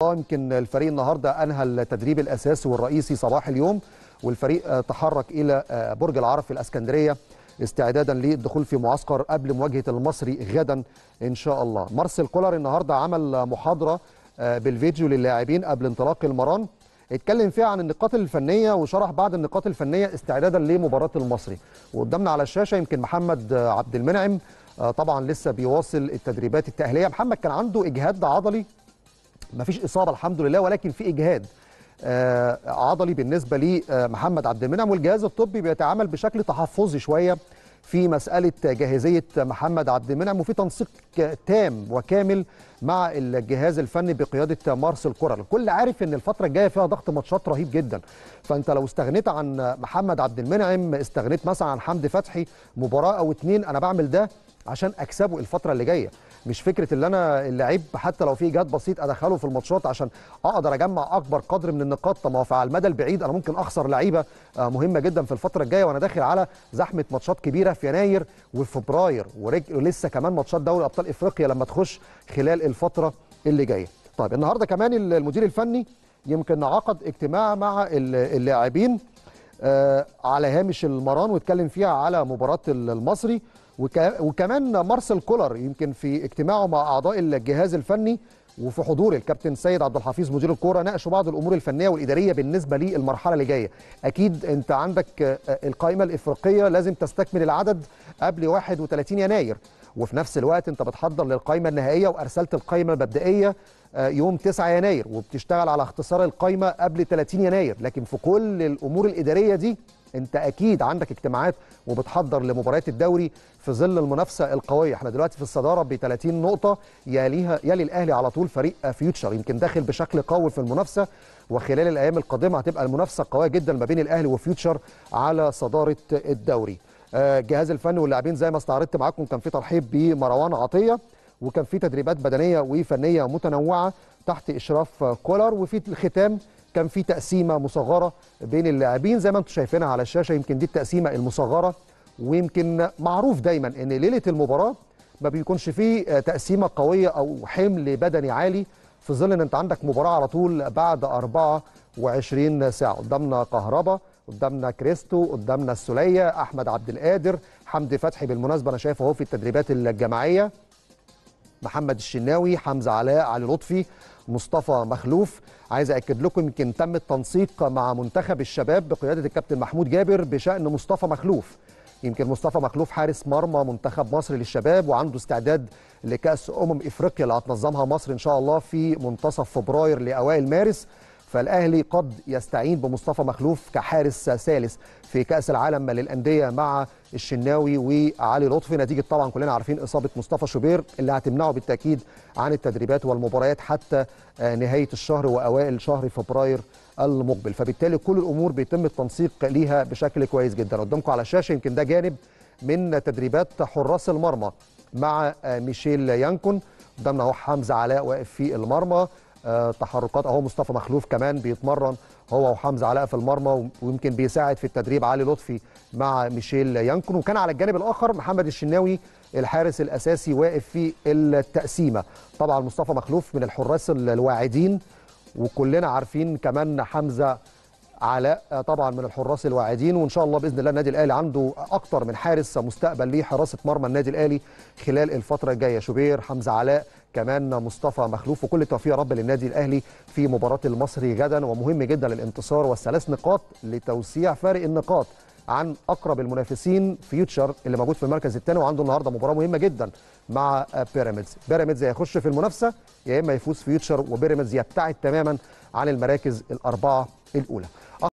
الله يمكن الفريق النهارده انهى التدريب الاساسي والرئيسي صباح اليوم والفريق تحرك الى برج العرب في الاسكندريه استعدادا للدخول في معسكر قبل مواجهه المصري غدا ان شاء الله مارسيل كولر النهارده عمل محاضره بالفيديو للاعبين قبل انطلاق المران اتكلم فيها عن النقاط الفنيه وشرح بعض النقاط الفنيه استعدادا لمباراه المصري وقدامنا على الشاشه يمكن محمد عبد المنعم طبعا لسه بيواصل التدريبات التاهيليه محمد كان عنده اجهاد عضلي مفيش اصابه الحمد لله ولكن في اجهاد عضلي بالنسبه لمحمد عبد المنعم والجهاز الطبي بيتعامل بشكل تحفظي شويه في مساله جاهزيه محمد عبد المنعم وفي تنسيق تام وكامل مع الجهاز الفني بقياده مارسيل كولر الكل عارف ان الفتره الجايه فيها ضغط ماتشات رهيب جدا فانت لو استغنيت عن محمد عبد المنعم استغنيت مثلا عن حمدي فتحي مباراه او اتنين انا بعمل ده عشان اكسبه الفتره اللي جايه مش فكره ان انا اللعيب حتى لو في ايجاد بسيط ادخله في الماتشات عشان اقدر اجمع اكبر قدر من النقاط طب ما على المدى البعيد انا ممكن اخسر لعيبه مهمه جدا في الفتره الجايه وانا داخل على زحمه ماتشات كبيره في يناير وفبراير ولسه كمان ماتشات دوري ابطال افريقيا لما تخش خلال الفتره اللي جايه طيب النهارده كمان المدير الفني يمكن عقد اجتماع مع اللاعبين على هامش المران واتكلم فيها على مباراه المصري وكمان مارسيل كولر يمكن في اجتماعه مع اعضاء الجهاز الفني وفي حضور الكابتن سيد عبد الحفيظ مدير الكوره ناقشوا بعض الامور الفنيه والاداريه بالنسبه للمرحله اللي جايه اكيد انت عندك القائمه الافريقيه لازم تستكمل العدد قبل 31 يناير وفي نفس الوقت انت بتحضر للقائمه النهائيه وارسلت القائمه المبدئيه يوم 9 يناير وبتشتغل على اختصار القائمه قبل 30 يناير لكن في كل الامور الاداريه دي انت اكيد عندك اجتماعات وبتحضر لمباريات الدوري في ظل المنافسه القويه احنا دلوقتي في الصداره ب 30 نقطه يليها يلي الاهلي على طول فريق فيوتشر يمكن داخل بشكل قوي في المنافسه وخلال الايام القادمه هتبقى المنافسه قويه جدا ما بين الاهلي وفيوتشر على صداره الدوري الجهاز الفني واللاعبين زي ما استعرضت معاكم كان في ترحيب بمروان عطيه وكان في تدريبات بدنيه وفنيه متنوعه تحت اشراف كولر وفي الختام كان في تقسيمه مصغره بين اللاعبين زي ما انتم شايفينها على الشاشه يمكن دي التقسيمه المصغره ويمكن معروف دايما ان ليله المباراه ما بيكونش فيه تقسيمه قويه او حمل بدني عالي في ظل ان انت عندك مباراه على طول بعد 24 ساعه قدامنا كهربا قدامنا كريستو قدامنا السوليه احمد عبد القادر حمدي فتحي بالمناسبه انا شايفه اهو في التدريبات الجماعيه محمد الشناوي حمزه علاء علي لطفي مصطفى مخلوف عايز اكد لكم يمكن تم التنسيق مع منتخب الشباب بقياده الكابتن محمود جابر بشان مصطفى مخلوف يمكن مصطفى مخلوف حارس مرمى منتخب مصر للشباب وعنده استعداد لكاس امم افريقيا اللي هتنظمها مصر ان شاء الله في منتصف فبراير لاوائل مارس فالاهلي قد يستعين بمصطفى مخلوف كحارس ثالث في كاس العالم للانديه مع الشناوي وعلي لطفي نتيجه طبعا كلنا عارفين اصابه مصطفى شوبير اللي هتمنعه بالتاكيد عن التدريبات والمباريات حتى نهايه الشهر واوائل شهر فبراير المقبل فبالتالي كل الامور بيتم التنسيق ليها بشكل كويس جدا قدامكم على الشاشه يمكن ده جانب من تدريبات حراس المرمى مع ميشيل يانكون قدامنا اهو حمزه علاء واقف في المرمى أه تحركات اهو مصطفى مخلوف كمان بيتمرن هو وحمزه علاء في المرمى ويمكن بيساعد في التدريب علي لطفي مع ميشيل يانكون وكان على الجانب الاخر محمد الشناوي الحارس الاساسي واقف في التقسيمه طبعا مصطفى مخلوف من الحراس الواعدين وكلنا عارفين كمان حمزه علاء طبعا من الحراس الواعدين وان شاء الله باذن الله النادي الاهلي عنده اكتر من حارس مستقبل لحراسه مرمى النادي الاهلي خلال الفتره الجايه شوبير حمزه علاء كمان مصطفى مخلوف وكل التوفيق يا رب للنادي الاهلي في مباراه المصري غدا ومهم جدا الانتصار والثلاث نقاط لتوسيع فارق النقاط عن اقرب المنافسين فيوتشر اللي موجود في المركز الثاني وعنده النهارده مباراه مهمه جدا مع بيراميدز بيراميدز يخش في المنافسه يا اما يفوز فيوتشر وبيراميدز يبتعد تماما عن المراكز الاربعه الاولى